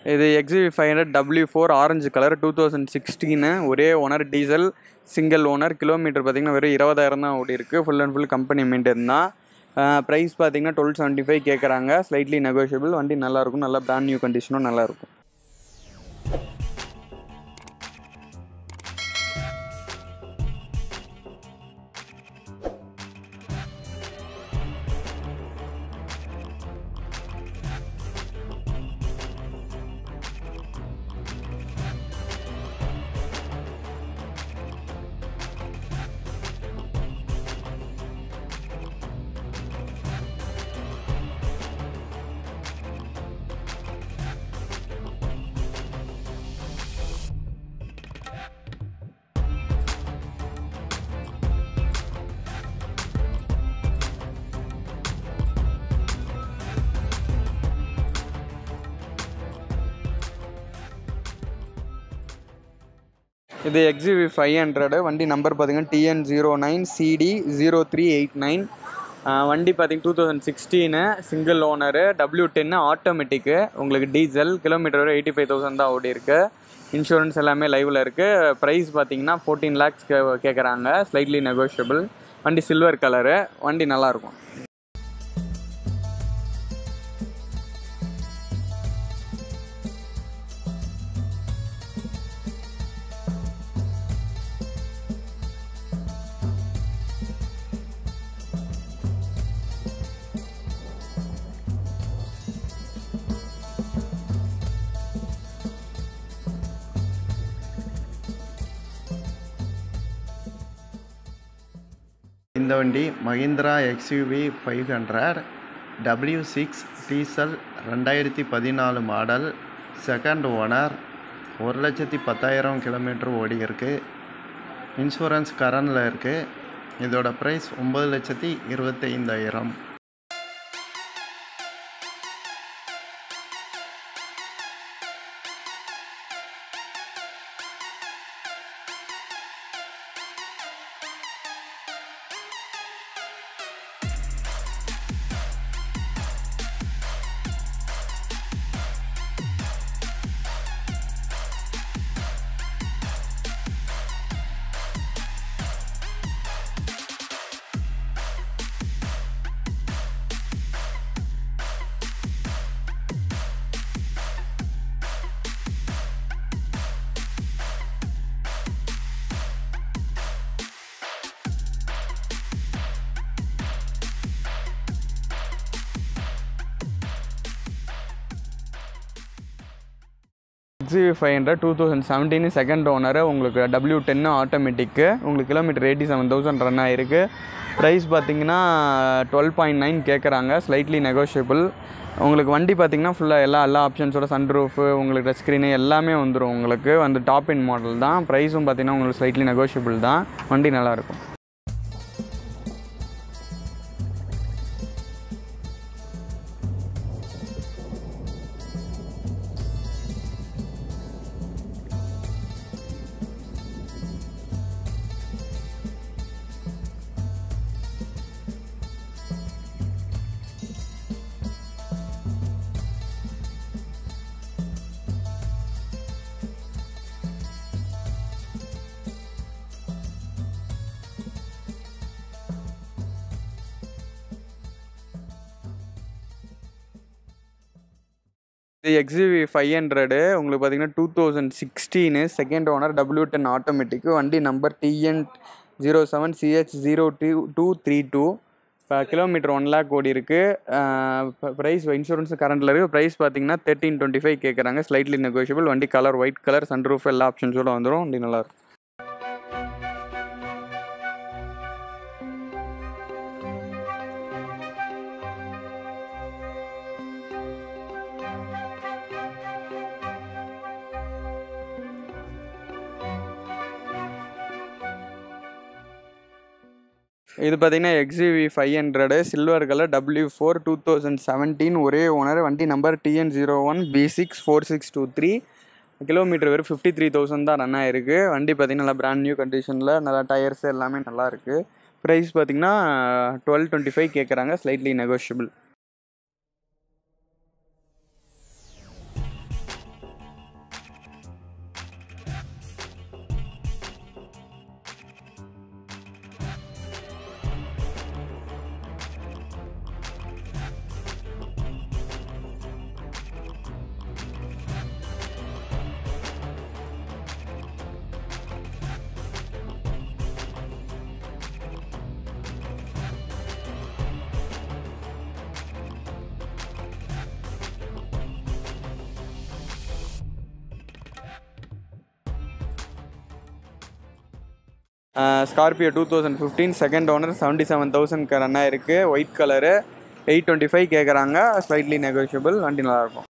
இது XUV five hundred W four orange colour two thousand sixteen ஒரே owner diesel single owner kilometre பார்த்தீங்கன்னா வெறும் இருபதாயிரம் தான் ஓடி இருக்குது full and full company maintain தான் ப்ரைஸ் பார்த்தீங்கன்னா டுவெல் செவன்ட்டி ஃபைவ் கேட்குறாங்க ஸ்லைட்லி நெகோஷியபிள் வண்டி நல்லாயிருக்கும் நல்லா பிராண்ட் நியூ கண்டிஷனும் நல்லாயிருக்கும் இது எக்ஸிவி ஃபைவ் ஹண்ட்ரடு வண்டி நம்பர் பார்த்தீங்கன்னா TN zero nine CD zero three eight nine வண்டி பார்த்தீங்க two thousand sixteen single owner W ten automatic உங்களுக்கு டீசல் கிலோமீட்டர் வரை எயிட்டி ஃபைவ் தௌசண்ட் தான் ஓடி இருக்கு இன்சூரன்ஸ் எல்லாமே லைவில் இருக்குது ப்ரைஸ் பார்த்தீங்கன்னா ஃபோர்டீன் லேக்ஸ் கே கேட்குறாங்க ஸ்லைட்லி நெகோஷியபிள் வண்டி சில்வர் கலரு வண்டி நல்லாயிருக்கும் இந்த வண்டி Mahindra XUV five hundred W six diesel ரெண்டாயிரத்தி பதினாலு மாடல் செகண்ட் ஓனர் ஒரு லட்சத்தி பத்தாயிரம் கிலோமீட்டர் ஓடி இருக்கு இன்சூரன்ஸ் கரண்டில் இருக்குது இதோட ப்ரைஸ் ஒம்பது லட்சத்தி இருபத்தைந்தாயிரம் XUV five hundred two thousand seventeen second owner உங்களுக்கு டபிள்யூ டென்னு ஆட்டோமேட்டிக்கு உங்களுக்கு kilometre eighty seven thousand run ஆயிருக்கு ப்ரைஸ் பார்த்தீங்கன்னா டுவெல் பாயிண்ட் நைன் கேட்குறாங்க ஸ்லைட்லி நெகோஷியபிள் உங்களுக்கு வண்டி பார்த்தீங்கன்னா ஃபுல்லாக எல்லா எல்லா ஆப்ஷன்ஸோட சன்ரூஃபு உங்களுக்கு டச் ஸ்க்ரீனு எல்லாமே வந்துடும் உங்களுக்கு வந்து டாப் இன் மாடல் தான் ப்ரைஸும் பார்த்தீங்கன்னா உங்களுக்கு ஸ்லைட்லி நெகோஷியபிள் தான் வண்டி நல்லாயிருக்கும் இது எக்ஸிவி ஃபைவ் ஹண்ட்ரடு உங்களுக்கு பார்த்தீங்கன்னா two thousand sixteen second owner W ten automatic வண்டி number TN zero seven CH zero two two three two kilometre one lakh ஓடி இருக்குது ப்ரைஸ் இன்சூரன்ஸ் கரண்டில் இருக்குது ப்ரைஸ் பார்த்தீங்கன்னா தேர்ட்டின் டுவெண்ட்டி ஃபைவ் கேட்குறாங்க ஸ்லைட்லி நெகோஷியபிள் வண்டி கலர் ஒயிட் கலர் சன்ரூஃப் எல்லா ஆப்ஷன்ஸோட வந்துடும் வண்டி நல்லாயிருக்கும் இது பார்த்தீங்கன்னா XUV five hundred silver colour W four two thousand seventeen ஒரே ஓனர் வண்டி number TN zero one B six four six two three kilometre வெறும் ஃபிஃப்டி த்ரீ தௌசண்ட் தான் ரன் ஆயிருக்கு வண்டி பார்த்தீங்கன்னா நல்லா பிராண்ட் நியூ கண்டிஷனில் நல்லா டயர்ஸ் எல்லாமே நல்லா இருக்குது ப்ரைஸ் பார்த்தீங்கன்னா டுவெல் டுவெண்ட்டி ஃபைவ் கேட்குறாங்க slightly negotiable Scorpio two thousand fifteen second owner seventy seven தௌசண்ட்க்கு ரன் ஆயிருக்கு white colour eight twenty five கேட்குறாங்க ஸ்லைட்லி நெகோஷியபிள் வண்டி நல்லாயிருக்கும்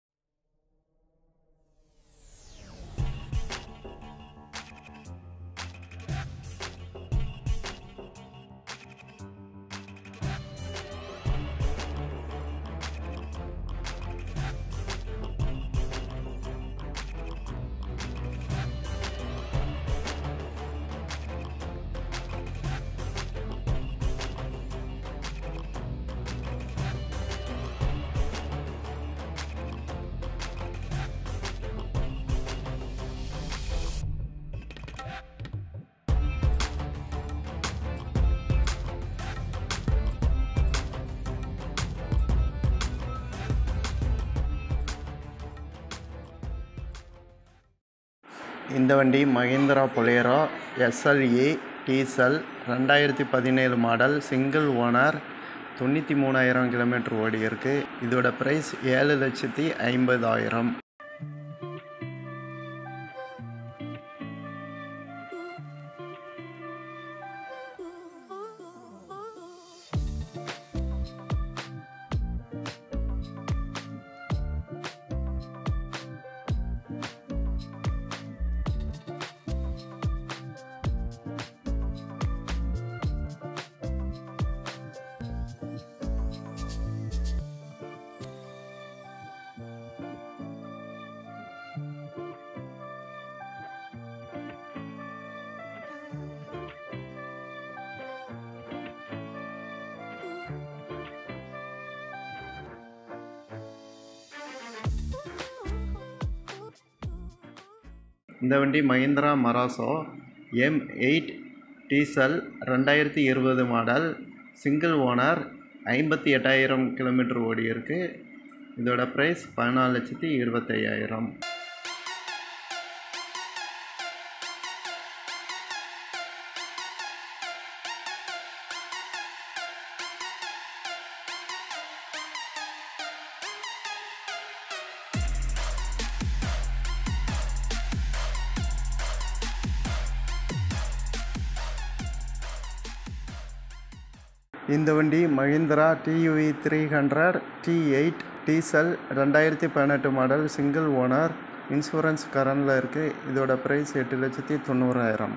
இந்த வண்டி மஹிந்திரா பொலேரோ எஸ்எல்இ டீசல் ரெண்டாயிரத்தி பதினேழு மாடல் சிங்கிள் ஓனர் தொண்ணூற்றி மூணாயிரம் கிலோமீட்டர் ஓடி இருக்கு இதோட ப்ரைஸ் ஏழு லட்சத்தி ஐம்பதாயிரம் இந்த வண்டி Mahindra Marazzo M eight diesel ரெண்டாயிரத்தி இருபது மாடல் சிங்கிள் ஓனர் ஐம்பத்தி எட்டாயிரம் கிலோமீட்டர் ஓடி இருக்கு இதோட ப்ரைஸ் பதினாலு லட்சத்தி இருபத்தையாயிரம் இந்த வண்டி Mahindra TUV three hundred T eight diesel ரெண்டாயிரத்தி பதினெட்டு மாடல் சிங்கிள் ஓனர் இன்சூரன்ஸ் கரண்டில் இருக்குது இதோட ப்ரைஸ் எட்டு லட்சத்தி தொண்ணூறாயிரம்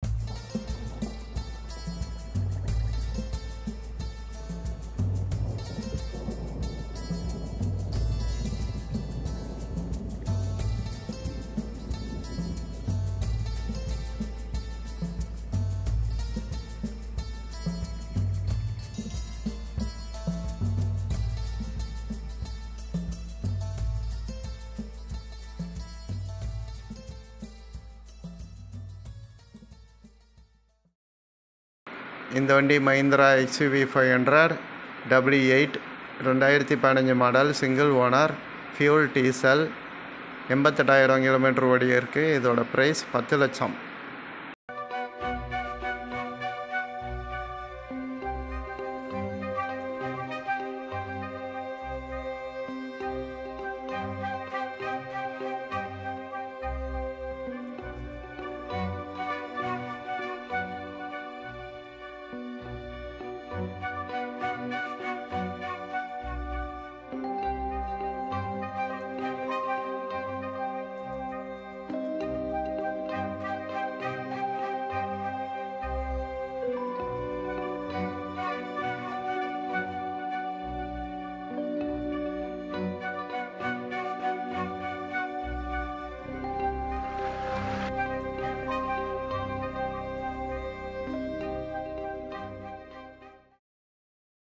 இந்த வண்டி Mahindra XUV five hundred W eight ரெண்டாயிரத்தி பதினஞ்சு model single owner fuel diesel எண்பத்தெட்டாயிரம் கிலோமீட்டர் ஓடி இருக்குது இதோட ப்ரைஸ் பத்து லட்சம்